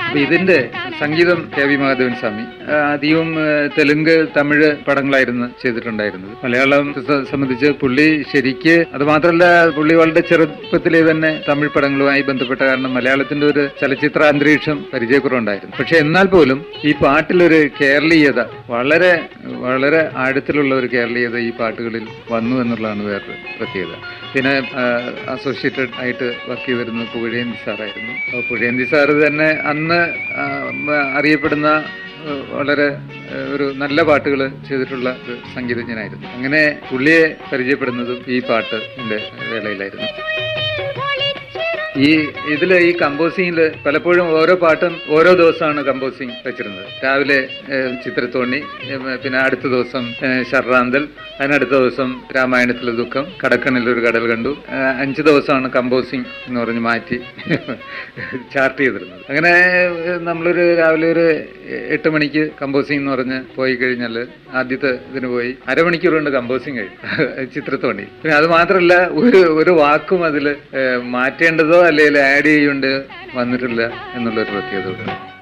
അപ്പൊ ഇതിന്റെ സംഗീതം കെ വി മഹാദേവൻ സ്വാമി ആ, അധികവും ആ, തെലുങ്ക് തമിഴ് പടങ്ങളായിരുന്നു ചെയ്തിട്ടുണ്ടായിരുന്നത് മലയാളം സ- സംബന്ധിച്ച് പുള്ളി ശരിക്ക് അത് മാത്രമല്ല പുള്ളി വളരെ ചെറുപ്പത്തിലെ തന്നെ തമിഴ് പടങ്ങളുമായി ബന്ധപ്പെട്ട കാരണം മലയാളത്തിന്റെ ഒരു ചലച്ചിത്ര അന്തരീക്ഷം പരിചയക്കുറവുണ്ടായിരുന്നു പക്ഷെ എന്നാൽ പോലും ഈ പാട്ടിലൊരു കേരളീയത വളരെ വളരെ ആഴത്തിലുള്ള ഒരു കേരളീയത ഈ പാട്ടുകളിൽ വന്നു എന്നുള്ളതാണ് വേറൊരു പ്രത്യേകത പിന്നെ അസോസിയേറ്റഡ് ആയിട്ട് വർക്ക് ചെയ്തിരുന്നത് പുകഴേന്തി സാറായിരുന്നു അപ്പോൾ പുകഴേന്തി സാറ് തന്നെ അന്ന് ആ, മ- അറിയപ്പെടുന്ന ആ, വളരെ ആ, ഒരു നല്ല പാട്ടുകൾ ചെയ്തിട്ടുള്ള ഒരു സംഗീതജ്ഞനായിരുന്നു അങ്ങനെ പുള്ളിയെ പരിചയപ്പെടുന്നതും ഈ പാട്ടിന്റെ വേളയിലായിരുന്നു ഈ ഇതില് ഈ കമ്പോസിങ്ങില് പലപ്പോഴും ഓരോ പാട്ടും ഓരോ ദിവസമാണ് കമ്പോസിങ് വെച്ചിരുന്നത് രാവിലെ ഏഹ്, ചിത്രത്തോണി ഏഹ്, പിന്നെ അടുത്ത ദിവസം ഏഹ്, ശർറാന്തൽ അതിനടുത്ത ദിവസം രാമായണത്തിലെ ദുഃഖം കടക്കണിൽ ഒരു കടൽ കണ്ടു ഏഹ്, അഞ്ച് ദിവസമാണ് കമ്പോസിങ് എന്ന് പറഞ്ഞ് മാറ്റി ചാർട്ട് ചെയ്തിരുന്നത് അങ്ങനെ ഏഹ്, നമ്മളൊരു രാവിലെ ഒരു എട്ട് മണിക്ക് കമ്പോസിങ് എന്ന് പറഞ്ഞ് പോയി കഴിഞ്ഞാൽ ആദ്യത്തെ ഇതിന് പോയി അരമണിക്കൂർ കൊണ്ട് കമ്പോസിങ് കഴിയും ചിത്രത്തോണി പിന്നെ അത് മാത്രമല്ല ഒരു ഒരു വാക്കും അതിൽ മാറ്റേണ്ടതോ അല്ലെങ്കിൽ ആഡ് ചെയ്യേണ്ടതോ വന്നിട്ടില്ല എന്നുള്ളൊരു പ്രത്യേകത കൂടെ